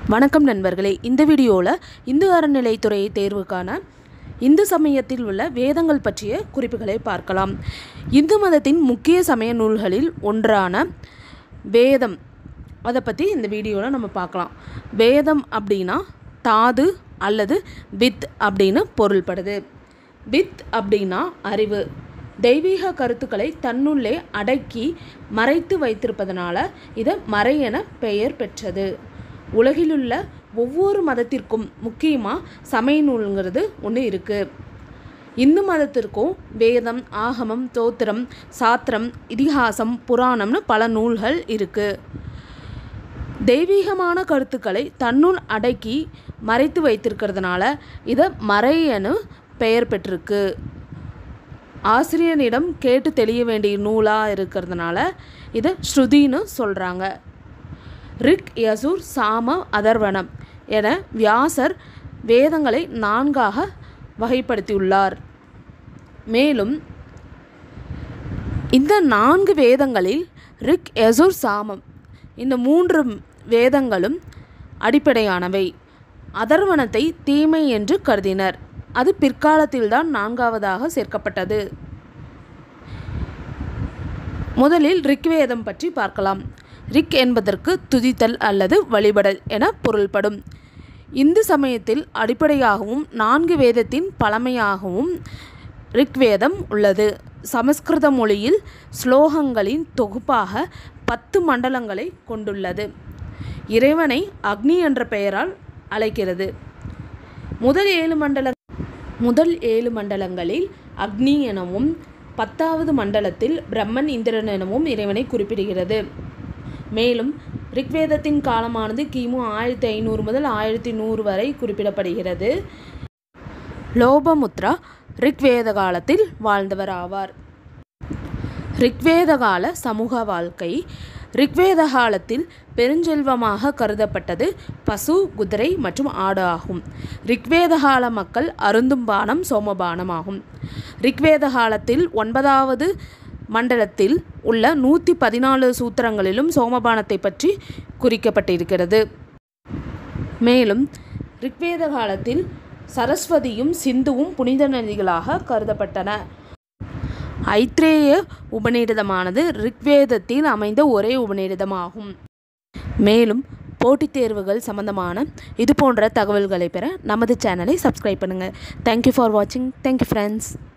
வணக்கம் நண்பர்களே இந்த வீடியோவில் இந்து அறநிலைத்துறை தேர்வுக்கான இந்து சமயத்தில் உள்ள வேதங்கள் பற்றிய குறிப்புகளை பார்க்கலாம் இந்து மதத்தின் முக்கிய சமய நூல்களில் ஒன்றான வேதம் அதை பற்றி இந்த வீடியோவில் நம்ம பார்க்கலாம் வேதம் அப்படின்னா தாது அல்லது வித் அப்படின்னு பொருள்படுது வித் அப்படின்னா அறிவு தெய்வீக கருத்துக்களை தன்னுள்ளே அடக்கி மறைத்து வைத்திருப்பதனால இது மறை என பெயர் பெற்றது உலகிலுள்ள ஒவ்வொரு மதத்திற்கும் முக்கியமாக சமய நூலுங்கிறது ஒன்று இருக்குது இந்து மதத்திற்கும் வேதம் ஆகமம் தோத்திரம் சாத்திரம் இதிகாசம் புராணம்னு பல நூல்கள் இருக்குது தெய்வீகமான கருத்துக்களை தன்னுள் அடக்கி மறைத்து வைத்திருக்கிறதுனால இதை மறையனு பெயர் பெற்றிருக்கு ஆசிரியனிடம் கேட்டு தெளிய வேண்டிய நூலாக இருக்கிறதுனால இதை ஸ்ருதின்னு சொல்கிறாங்க ரிக் யசுர் சாம அதர்வனம் என வியாசர் வேதங்களை நான்காக வகைப்படுத்தியுள்ளார் மேலும் இந்த நான்கு வேதங்களில் ரிக் யசுர் சாமம் இந்த மூன்று வேதங்களும் அடிப்படையானவை அதர்வனத்தை தீமை என்று கருதினர் அது பிற்காலத்தில்தான் நான்காவதாக சேர்க்கப்பட்டது முதலில் ரிக்வேதம் பற்றி பார்க்கலாம் ரிக் என்பதற்கு துதித்தல் அல்லது வழிபடல் என பொருள்படும் இந்து சமயத்தில் அடிப்படையாகவும் நான்கு வேதத்தின் பழமையாகவும் ரிக்வேதம் உள்ளது சமஸ்கிருத மொழியில் ஸ்லோகங்களின் தொகுப்பாக பத்து மண்டலங்களை கொண்டுள்ளது இறைவனை அக்னி என்ற பெயரால் அழைக்கிறது முதல் ஏழு மண்டல முதல் ஏழு மண்டலங்களில் அக்னி எனவும் பத்தாவது மண்டலத்தில் பிரம்மன் இந்திரன் எனவும் இறைவனை குறிப்பிடுகிறது மேலும் ரிக்வேதத்தின் காலமானது கிமு ஆயிரத்தி ஐநூறு முதல் ஆயிரத்தி நூறு வரை குறிப்பிடப்படுகிறது லோபமுத்ரா ரிக்வேத காலத்தில் வாழ்ந்தவர் ஆவார் ரிக்வேத கால சமூக வாழ்க்கை ரிக்வேத காலத்தில் பெருஞ்செல்வமாக கருதப்பட்டது பசு குதிரை மற்றும் ஆடு ஆகும் ரிக்வேத கால மக்கள் அருந்தும் பானம் சோமபானம் ஆகும் ரிக்வேத காலத்தில் ஒன்பதாவது மண்டலத்தில் உள்ள நூற்றி பதினாலு சூத்திரங்களிலும் சோமபானத்தை பற்றி குறிக்கப்பட்டிருக்கிறது மேலும் ரிக்வேத காலத்தில் சரஸ்வதியும் சிந்துவும் புனித நதிகளாக கருதப்பட்டன ஐத்ரேய உபநிடதமானது ரிக்வேதத்தில் அமைந்த ஒரே உபநிடதமாகும் மேலும் போட்டித் தேர்வுகள் சம்பந்தமான இது போன்ற தகவல்களை பெற நமது சேனலை சப்ஸ்கிரைப் பண்ணுங்கள் தேங்க்யூ ஃபார் வாட்சிங் தேங்க்யூ ஃப்ரெண்ட்ஸ்